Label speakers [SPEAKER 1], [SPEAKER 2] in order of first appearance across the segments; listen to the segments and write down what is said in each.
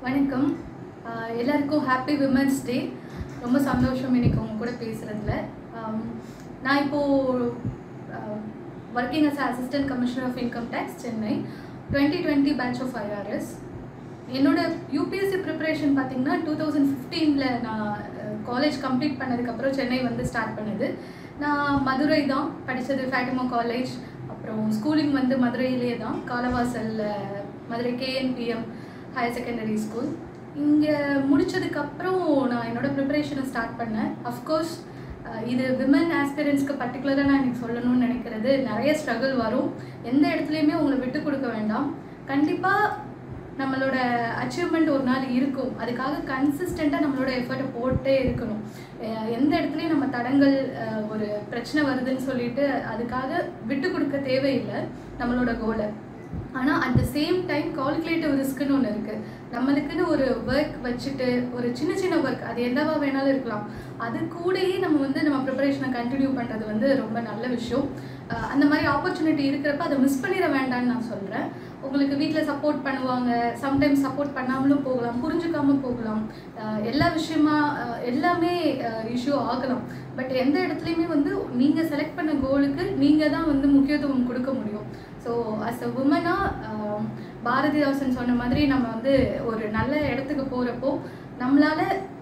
[SPEAKER 1] வணக்கம் ஆஹ் எல்லாருக்கும் happy women's day ரொம்ப சந்தோஷம் இன்னைக்கு உங்க கூட பேசுகிறதுல நான் இப்போது working as assistant commissioner of income tax Chennai twenty twenty batch of IRS என்னோட யூபிஎஸ்சி ப்ரிப்பரேஷன் பார்த்தீங்கன்னா டூ தௌசண்ட் ஃபிஃப்டீனில் நான் காலேஜ் கம்ப்ளீட் பண்ணதுக்கப்புறம் சென்னை வந்து ஸ்டார்ட் பண்ணது நான் மதுரை தான் படித்தது ஃபேட்டிமா காலேஜ் அப்புறம் ஸ்கூலிங் வந்து மதுரையிலே தான் காலவாசலில் Madurai KNPM higher secondary school இங்கே முடிச்சதுக்கப்புறம் நான் என்னோட ப்ரிப்பரேஷனை ஸ்டார்ட் பண்ணேன் அஃப்கோர்ஸ் இது விமன் ஆஸ்பிரன்ஸ்க்கு பர்டிகுலராக நான் எனக்கு சொல்லணும்னு நினைக்கிறது நிறைய ஸ்ட்ரகிள் வரும் எந்த இடத்துலையுமே உங்களை விட்டு கொடுக்க வேண்டாம் கண்டிப்பாக நம்மளோட அச்சீவ்மெண்ட் ஒரு நாள் இருக்கும் அதுக்காக கன்சிஸ்டண்ட்டாக நம்மளோட எஃபர்ட்டை போட்டே இருக்கணும் அஹ் எந்த இடத்துலையும் நம்ம தடங்கள் அஹ் ஒரு பிரச்சனை வருதுன்னு சொல்லிட்டு அதுக்காக விட்டு கொடுக்க தேவையில்லை நம்மளோட கோலை ஆனால் at the same time calculative ரிஸ்க்குன்னு ஒன்று இருக்குது நம்மளுக்குன்னு ஒரு ஒர்க் வச்சுட்டு ஒரு சின்ன சின்ன ஒர்க் அது என்னவா வேணாலும் இருக்கலாம் அது கூடயே நம்ம வந்து நம்ம ப்ரிப்பரேஷனை கண்டினியூ பண்ணுறது வந்து ரொம்ப நல்ல விஷயம் அஹ் அந்த மாதிரி ஆப்பர்ச்சுனிட்டி இருக்கிறப்ப அதை மிஸ் பண்ணிட வேண்டாம்னு நான் சொல்கிறேன் உங்களுக்கு வீட்டில் சப்போர்ட் பண்ணுவாங்க சம்டைம்ஸ் சப்போர்ட் பண்ணாமலும் போகலாம் புரிஞ்சுக்காம போகலாம் அஹ் எல்லா விஷயமா அஹ் எல்லாமே இஷ்யூ ஆகலாம் பட் எந்த இடத்துலையுமே வந்து நீங்கள் செலக்ட் பண்ண கோலுக்கு நீங்கள் தான் வந்து முக்கியத்துவம் கொடுக்க முடியும் ஸோ அஸ் அ உமனாக பாரதிதாசன் சொன்ன மாதிரி நம்ம வந்து ஒரு நல்ல இடத்துக்கு போகிறப்போ நம்மளால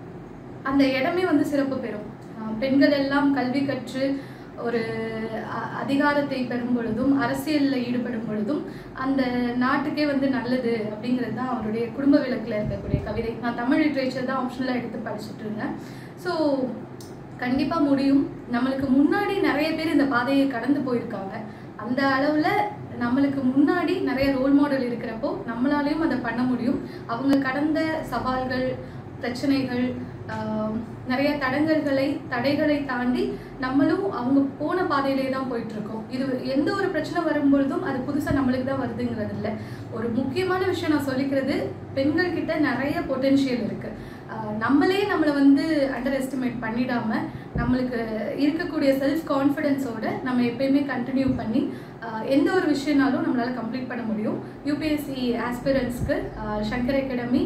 [SPEAKER 1] அந்த இடமே வந்து சிறப்பு பெறும் அஹ் பெண்கள் எல்லாம் கல்வி கற்று ஒரு அ- அதிகாரத்தை பெறும் பொழுதும் அரசியலில் ஈடுபடும் பொழுதும் அந்த நாட்டுக்கே வந்து நல்லது அப்படிங்கிறது தான் அவருடைய குடும்ப விளக்கில் இருக்கக்கூடிய கவிதை நான் தமிழ் லிட்ரேச்சர் தான் ஆப்ஷனலாக எடுத்து படிச்சுட்டு இருந்தேன் ஸோ கண்டிப்பாக முடியும் நம்மளுக்கு முன்னாடி நிறைய பேர் இந்த பாதையை கடந்து போயிருக்காங்க அந்த அளவில் நம்மளுக்கு முன்னாடி நிறைய ரோல் மாடல் இருக்கிறப்போ நம்மளாலையும் அதை பண்ண முடியும் அவங்க கடந்த சவால்கள் பிரச்சனைகள் ஆஹ், நிறைய தடங்கல்களை தடைகளை தாண்டி நம்மளும் அவங்க போன பாதையிலே தான் போயிட்டு இருக்கோம் இது எந்த ஒரு பிரச்சனை வரும்பொழுதும் அது புதுசாக நம்மளுக்கு தான் வருதுங்கிறது இல்லை ஒரு முக்கியமான விஷயம் நான் சொல்லிக்கிறது பெண்கள் கிட்ட நிறைய பொட்டென்ஷியல் இருக்கு ஆஹ், நம்மளே நம்மளை வந்து அண்டர் எஸ்டிமேட் பண்ணிடாம நம்மளுக்கு இருக்கக்கூடிய செல்ஃப் கான்ஃபிடென்ஸோட நம்ம எப்பயுமே கண்டினியூ பண்ணி ஆஹ், எந்த ஒரு விஷயம்னாலும் நம்மளால் கம்ப்ளீட் பண்ண முடியும் யூபிஎஸ்சி ஆஸ்பிரன்ஸ்க்கு சங்கர் அகாடமி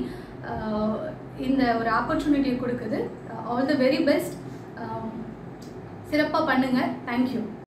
[SPEAKER 1] இந்த ஒரு ஆப்பர்ச்சுனிட்டியை கொடுக்குது ஆல் த வெரி பெஸ்ட் சிறப்பாக பண்ணுங்கள் தேங்க்யூ